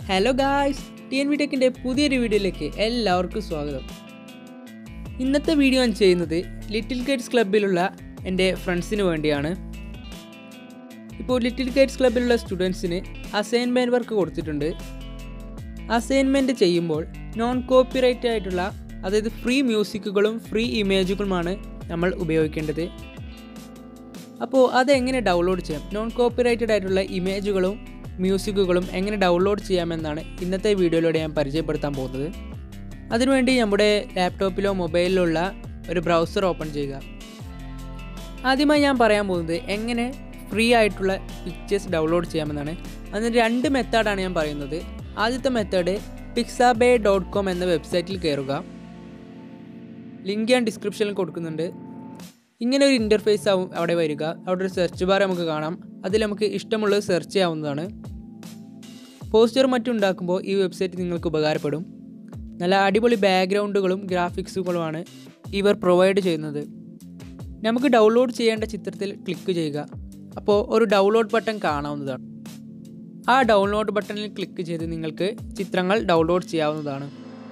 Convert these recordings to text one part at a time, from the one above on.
hello guys T N V ടെക്കിൻ്റെ പുതിയൊരു വീഡിയോയിലേക്ക് എല്ലാവർക്കും സ്വാഗതം ഇന്നത്തെ വീഡിയോ ഞാൻ ചെയ്യുന്നത് ലിറ്റിൽ ഗൈഡ്സ് ക്ലബിലുള്ള എൻ്റെ ഫ്രണ്ട്സിന് വേണ്ടിയാണ് ഇപ്പോൾ ലിറ്റിൽ ഗൈഡ്സ് ക്ലബിലുള്ള സ്റ്റുഡൻസിന് അസൈൻമെൻറ്റ് വർക്ക് കൊടുത്തിട്ടുണ്ട് അസൈൻമെൻറ്റ് ചെയ്യുമ്പോൾ നോൺ കോപ്പിറൈറ്റ് ആയിട്ടുള്ള അതായത് ഫ്രീ മ്യൂസിക്കുകളും ഫ്രീ ഇമേജുകളുമാണ് നമ്മൾ ഉപയോഗിക്കേണ്ടത് അപ്പോൾ അതെങ്ങനെ ഡൗൺലോഡ് ചെയ്യാം നോൺ കോപ്പിറൈറ്റഡ് ആയിട്ടുള്ള ഇമേജുകളും മ്യൂസിക്കുകളും എങ്ങനെ ഡൗൺലോഡ് ചെയ്യാമെന്നാണ് ഇന്നത്തെ വീഡിയോയിലൂടെ ഞാൻ പരിചയപ്പെടുത്താൻ പോകുന്നത് അതിനുവേണ്ടി നമ്മുടെ ലാപ്ടോപ്പിലോ മൊബൈലിലോ ഉള്ള ഒരു ബ്രൗസർ ഓപ്പൺ ചെയ്യുക ആദ്യമായി ഞാൻ പറയാൻ പോകുന്നത് എങ്ങനെ ഫ്രീ ആയിട്ടുള്ള പിക്ചേഴ്സ് ഡൗൺലോഡ് ചെയ്യാമെന്നാണ് അതിന് രണ്ട് മെത്തേഡാണ് ഞാൻ പറയുന്നത് ആദ്യത്തെ മെത്തേഡ് പിക്സാബേ ഡോട്ട് കോം എന്ന വെബ്സൈറ്റിൽ കയറുക ലിങ്ക് ഞാൻ ഡിസ്ക്രിപ്ഷനിൽ കൊടുക്കുന്നുണ്ട് ഇങ്ങനെ ഒരു ഇൻ്റർഫേസ് ആവും അവിടെ വരിക അവിടെ ഒരു സെർച്ച് ബാർ നമുക്ക് കാണാം അതിൽ നമുക്ക് ഇഷ്ടമുള്ളത് സെർച്ച് ചെയ്യാവുന്നതാണ് പോസ്റ്റർ മറ്റും ഉണ്ടാക്കുമ്പോൾ ഈ വെബ്സൈറ്റ് നിങ്ങൾക്ക് ഉപകാരപ്പെടും നല്ല അടിപൊളി ബാക്ക്ഗ്രൗണ്ടുകളും ഗ്രാഫിക്സുകളുമാണ് ഇവർ പ്രൊവൈഡ് ചെയ്യുന്നത് നമുക്ക് ഡൗൺലോഡ് ചെയ്യേണ്ട ചിത്രത്തിൽ ക്ലിക്ക് ചെയ്യുക അപ്പോൾ ഒരു ഡൗൺലോഡ് ബട്ടൺ കാണാവുന്നതാണ് ആ ഡൗൺലോഡ് ബട്ടണിൽ ക്ലിക്ക് ചെയ്ത് നിങ്ങൾക്ക് ചിത്രങ്ങൾ ഡൗൺലോഡ് ചെയ്യാവുന്നതാണ്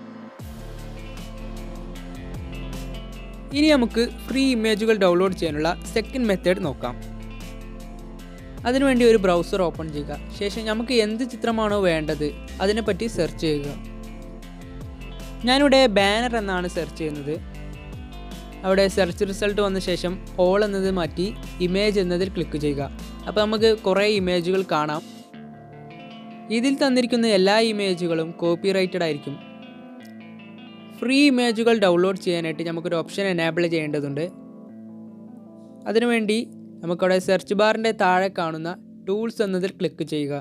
ഇനി നമുക്ക് ഫ്രീ ഇമേജുകൾ ഡൗൺലോഡ് ചെയ്യാനുള്ള സെക്കൻഡ് മെത്തേഡ് നോക്കാം അതിനുവേണ്ടി ഒരു ബ്രൗസർ ഓപ്പൺ ചെയ്യുക ശേഷം നമുക്ക് എന്ത് ചിത്രമാണോ വേണ്ടത് അതിനെപ്പറ്റി സെർച്ച് ചെയ്യുക ഞാനിവിടെ ബാനർ എന്നാണ് സെർച്ച് ചെയ്യുന്നത് അവിടെ സെർച്ച് റിസൾട്ട് വന്ന ശേഷം ഓൾ എന്നത് മാറ്റി ഇമേജ് എന്നതിൽ ക്ലിക്ക് ചെയ്യുക അപ്പോൾ നമുക്ക് കുറേ ഇമേജുകൾ കാണാം ഇതിൽ തന്നിരിക്കുന്ന എല്ലാ ഇമേജുകളും കോപ്പിറൈറ്റഡ് ആയിരിക്കും ഫ്രീ ഇമേജുകൾ ഡൗൺലോഡ് ചെയ്യാനായിട്ട് നമുക്കൊരു ഓപ്ഷൻ എനേബിൾ ചെയ്യേണ്ടതുണ്ട് അതിനുവേണ്ടി നമുക്കവിടെ സെർച്ച് ബാറിൻ്റെ താഴെ കാണുന്ന ടൂൾസ് എന്നതിൽ ക്ലിക്ക് ചെയ്യുക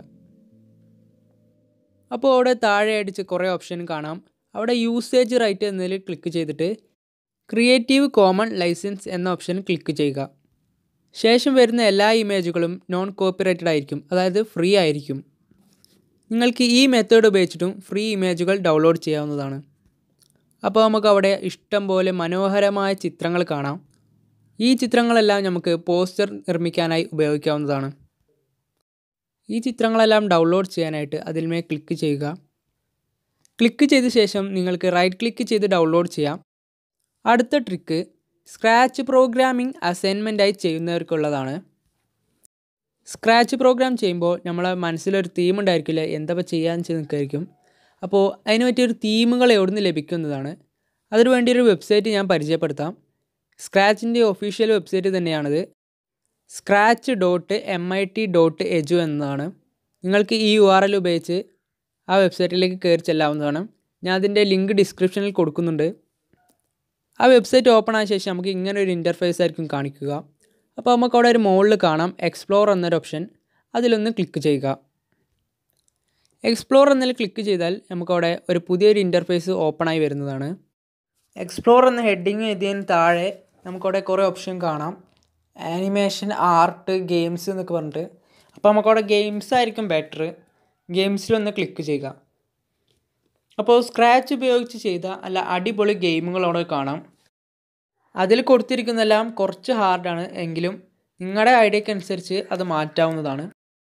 അപ്പോൾ അവിടെ താഴെ അടിച്ച് കുറേ ഓപ്ഷൻ കാണാം അവിടെ യൂസേജ് റൈറ്റ് എന്നതിൽ ക്ലിക്ക് ചെയ്തിട്ട് ക്രിയേറ്റീവ് കോമൺ ലൈസൻസ് എന്ന ഓപ്ഷൻ ക്ലിക്ക് ചെയ്യുക ശേഷം വരുന്ന എല്ലാ ഇമേജുകളും നോൺ കോപ്പിറൈറ്റഡ് ആയിരിക്കും അതായത് ഫ്രീ ആയിരിക്കും നിങ്ങൾക്ക് ഈ മെത്തേഡ് ഉപയോഗിച്ചിട്ടും ഫ്രീ ഇമേജുകൾ ഡൗൺലോഡ് ചെയ്യാവുന്നതാണ് അപ്പോൾ നമുക്ക് അവിടെ ഇഷ്ടം പോലെ മനോഹരമായ ചിത്രങ്ങൾ കാണാം ഈ ചിത്രങ്ങളെല്ലാം നമുക്ക് പോസ്റ്റർ നിർമ്മിക്കാനായി ഉപയോഗിക്കാവുന്നതാണ് ഈ ചിത്രങ്ങളെല്ലാം ഡൗൺലോഡ് ചെയ്യാനായിട്ട് അതിന്മേൽ ക്ലിക്ക് ചെയ്യുക ക്ലിക്ക് ചെയ്ത ശേഷം നിങ്ങൾക്ക് റൈറ്റ് ക്ലിക്ക് ചെയ്ത് ഡൗൺലോഡ് ചെയ്യാം അടുത്ത ട്രിക്ക് സ്ക്രാച്ച് പ്രോഗ്രാമിംഗ് അസൈൻമെൻറ്റായി ചെയ്യുന്നവർക്കുള്ളതാണ് സ്ക്രാച്ച് പ്രോഗ്രാം ചെയ്യുമ്പോൾ നമ്മളെ മനസ്സിലൊരു തീം ഉണ്ടായിരിക്കില്ല എന്താ ചെയ്യാന്ന് വെച്ച് നിൽക്കായിരിക്കും അപ്പോൾ അതിന് പറ്റിയൊരു തീമുകൾ എവിടെ നിന്ന് ലഭിക്കുന്നതാണ് അതിനു വേണ്ടി ഒരു വെബ്സൈറ്റ് ഞാൻ പരിചയപ്പെടുത്താം സ്ക്രാച്ചിൻ്റെ ഒഫീഷ്യൽ വെബ്സൈറ്റ് തന്നെയാണിത് scratch dot M I T dot edu എന്നതാണ് നിങ്ങൾക്ക് ഈ യു ആർ എൽ ഉപയോഗിച്ച് ആ വെബ്സൈറ്റിലേക്ക് കയറി ചെല്ലാവുന്നതാണ് ഞാൻ അതിൻ്റെ ലിങ്ക് ഡിസ്ക്രിപ്ഷനിൽ കൊടുക്കുന്നുണ്ട് ആ വെബ്സൈറ്റ് ഓപ്പൺ ആയ ശേഷം നമുക്ക് ഇങ്ങനെ ഒരു ഇൻ്റർഫേസ് ആയിരിക്കും കാണിക്കുക അപ്പോൾ നമുക്ക് അവിടെ ഒരു മുകളിൽ കാണാം എക്സ്പ്ലോർ എന്നൊരു ഓപ്ഷൻ അതിലൊന്ന് ക്ലിക്ക് ചെയ്യുക എക്സ്പ്ലോർ എന്നതിൽ ക്ലിക്ക് ചെയ്താൽ നമുക്കവിടെ ഒരു പുതിയൊരു ഇൻ്റർഫേസ് ഓപ്പണായി വരുന്നതാണ് എക്സ്പ്ലോർ എന്ന ഹെഡിങ് എഴുതിയതിന് താഴെ നമുക്കവിടെ കുറേ ഓപ്ഷൻ കാണാം ആനിമേഷൻ ആർട്ട് ഗെയിംസ് എന്നൊക്കെ പറഞ്ഞിട്ട് അപ്പോൾ നമുക്കവിടെ ഗെയിംസ് ആയിരിക്കും ബെറ്റർ ഗെയിംസിലൊന്ന് ക്ലിക്ക് ചെയ്യുക അപ്പോൾ സ്ക്രാച്ച് ഉപയോഗിച്ച് ചെയ്ത അല്ല അടിപൊളി ഗെയിമുകൾ അവിടെ കാണാം അതിൽ കൊടുത്തിരിക്കുന്നതെല്ലാം കുറച്ച് ഹാർഡാണ് എങ്കിലും നിങ്ങളുടെ ഐഡിയക്ക് അനുസരിച്ച് അത് മാറ്റാവുന്നതാണ്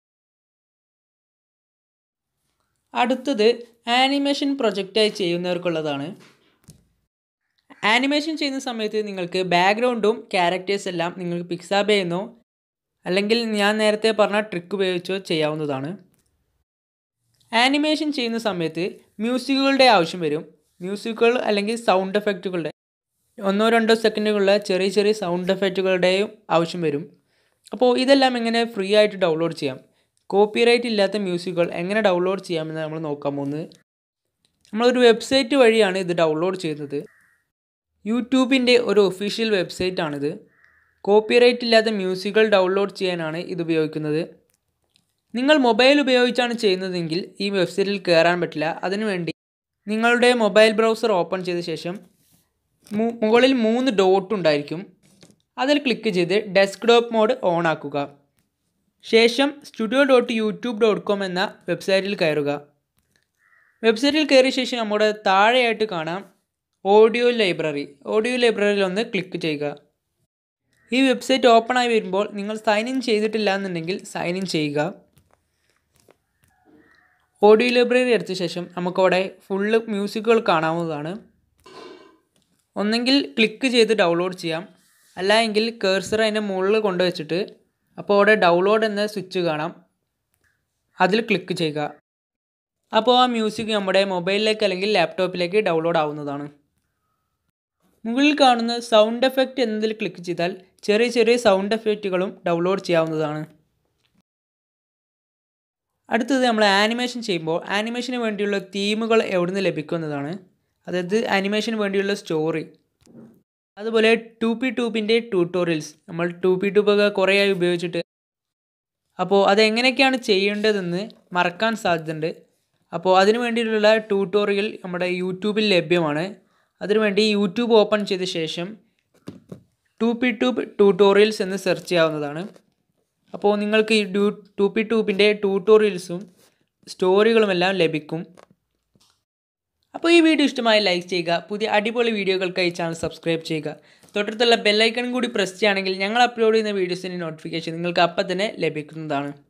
അടുത്തത് ആനിമേഷൻ പ്രൊജക്റ്റായി ചെയ്യുന്നവർക്കുള്ളതാണ് ആനിമേഷൻ ചെയ്യുന്ന സമയത്ത് നിങ്ങൾക്ക് ബാക്ക്ഗ്രൗണ്ടും ക്യാരക്ടേഴ്സ് എല്ലാം നിങ്ങൾക്ക് പിക്സാബേ എന്നോ അല്ലെങ്കിൽ ഞാൻ നേരത്തെ പറഞ്ഞ ട്രിക്ക് ഉപയോഗിച്ചോ ചെയ്യാവുന്നതാണ് ആനിമേഷൻ ചെയ്യുന്ന സമയത്ത് മ്യൂസിക്കുകളുടെ ആവശ്യം വരും മ്യൂസിക്കുകൾ അല്ലെങ്കിൽ സൗണ്ട് എഫക്റ്റുകളുടെ ഒന്നോ രണ്ടോ സെക്കൻഡുകളിലെ ചെറിയ ചെറിയ സൗണ്ട് എഫക്റ്റുകളുടെയും ആവശ്യം വരും അപ്പോൾ ഇതെല്ലാം എങ്ങനെ ഫ്രീ ആയിട്ട് ഡൗൺലോഡ് ചെയ്യാം കോപ്പിറൈറ്റ് ഇല്ലാത്ത മ്യൂസിക്കുകൾ എങ്ങനെ ഡൗൺലോഡ് ചെയ്യാമെന്ന് നമ്മൾ നോക്കാൻ പോകുന്നത് നമ്മളൊരു വെബ്സൈറ്റ് വഴിയാണ് ഇത് ഡൗൺലോഡ് ചെയ്യുന്നത് യൂട്യൂബിൻ്റെ ഒരു ഒഫീഷ്യൽ വെബ്സൈറ്റ് ആണിത് കോപ്പിറൈറ്റ് ഇല്ലാത്ത മ്യൂസിക്കുകൾ ഡൗൺലോഡ് ചെയ്യാനാണ് ഇത് ഉപയോഗിക്കുന്നത് നിങ്ങൾ മൊബൈൽ ഉപയോഗിച്ചാണ് ചെയ്യുന്നതെങ്കിൽ ഈ വെബ്സൈറ്റിൽ കയറാൻ പറ്റില്ല അതിനുവേണ്ടി നിങ്ങളുടെ മൊബൈൽ ബ്രൗസർ ഓപ്പൺ ചെയ്ത ശേഷം മുകളിൽ മൂന്ന് ഡോട്ട് ഉണ്ടായിരിക്കും അതിൽ ക്ലിക്ക് ചെയ്ത് ഡെസ്ക്ടോപ്പ് മോഡ് ഓൺ ആക്കുക ശേഷം studio dot YouTube dot com എന്ന വെബ്സൈറ്റിൽ കയറുക വെബ്സൈറ്റിൽ കയറിയ ശേഷം നമ്മുടെ താഴെയായിട്ട് കാണാം ഓഡിയോ ലൈബ്രറി ഓഡിയോ ലൈബ്രറിയിൽ ഒന്ന് ക്ലിക്ക് ചെയ്യുക ഈ വെബ്സൈറ്റ് ഓപ്പൺ ആയി വരുമ്പോൾ നിങ്ങൾ സൈൻ ഇൻ ചെയ്തിട്ടില്ല എന്നുണ്ടെങ്കിൽ സൈൻ ഇൻ ചെയ്യുക ഓഡിയോ ലൈബ്രറി എടുത്ത ശേഷം നമുക്കവിടെ ഫുള്ള് മ്യൂസിക്കുകൾ കാണാവുന്നതാണ് ഒന്നെങ്കിൽ ക്ലിക്ക് ചെയ്ത് ഡൗൺലോഡ് ചെയ്യാം അല്ല എങ്കിൽ കേഴ്സർ അതിൻ്റെ മുകളിൽ കൊണ്ടുവച്ചിട്ട് അപ്പോൾ അവിടെ ഡൗൺലോഡ് എന്ന സ്വിച്ച് കാണാം അതിൽ ക്ലിക്ക് ചെയ്യുക അപ്പോൾ ആ മ്യൂസിക് നമ്മുടെ മൊബൈലിലേക്ക് അല്ലെങ്കിൽ ലാപ്ടോപ്പിലേക്ക് ഡൗൺലോഡ് ആവുന്നതാണ് മുകളിൽ കാണുന്ന സൗണ്ട് എഫക്റ്റ് എന്നതിൽ ക്ലിക്ക് ചെയ്താൽ ചെറിയ ചെറിയ സൗണ്ട് എഫക്റ്റുകളും ഡൗൺലോഡ് ചെയ്യാവുന്നതാണ് അടുത്തത് നമ്മൾ ആനിമേഷൻ ചെയ്യുമ്പോൾ ആനിമേഷന് വേണ്ടിയുള്ള തീമുകൾ എവിടെ നിന്ന് ലഭിക്കുന്നതാണ് അതായത് ആനിമേഷന് വേണ്ടിയുള്ള സ്റ്റോറി അതുപോലെ ടു പി ട്യൂബിൻ്റെ ട്യൂട്ടോറിയൽസ് നമ്മൾ ടു പി ട്യൂബൊക്കെ കുറേയായി ഉപയോഗിച്ചിട്ട് അപ്പോൾ അതെങ്ങനെയൊക്കെയാണ് ചെയ്യേണ്ടതെന്ന് മറക്കാൻ സാധ്യതയുണ്ട് അപ്പോൾ അതിനു വേണ്ടിയിട്ടുള്ള ട്യൂട്ടോറിയൽ നമ്മുടെ യൂട്യൂബിൽ ലഭ്യമാണ് അതിനുവേണ്ടി യൂട്യൂബ് ഓപ്പൺ ചെയ്ത ശേഷം ടു പി ട്യൂബ് ട്യൂട്ടോറിയൽസ് എന്ന് സെർച്ച് ചെയ്യാവുന്നതാണ് അപ്പോൾ നിങ്ങൾക്ക് ഈ ഡ്യൂ ടു പി ട്യൂബിൻ്റെ ട്യൂട്ടോറിയൽസും സ്റ്റോറികളുമെല്ലാം ലഭിക്കും അപ്പോൾ ഈ വീഡിയോ ഇഷ്ടമായി ലൈക്ക് ചെയ്യുക പുതിയ അടിപൊളി വീഡിയോകൾക്കായി ചാനൽ സബ്സ്ക്രൈബ് ചെയ്യുക തൊട്ടടുത്തുള്ള ബെല്ലൈക്കൺ കൂടി പ്രസ് ചെയ്യുകയാണെങ്കിൽ ഞങ്ങൾ അപ്ലോഡ് ചെയ്യുന്ന വീഡിയോസിൻ്റെ നോട്ടിഫിക്കേഷൻ നിങ്ങൾക്ക് അപ്പം തന്നെ ലഭിക്കുന്നതാണ്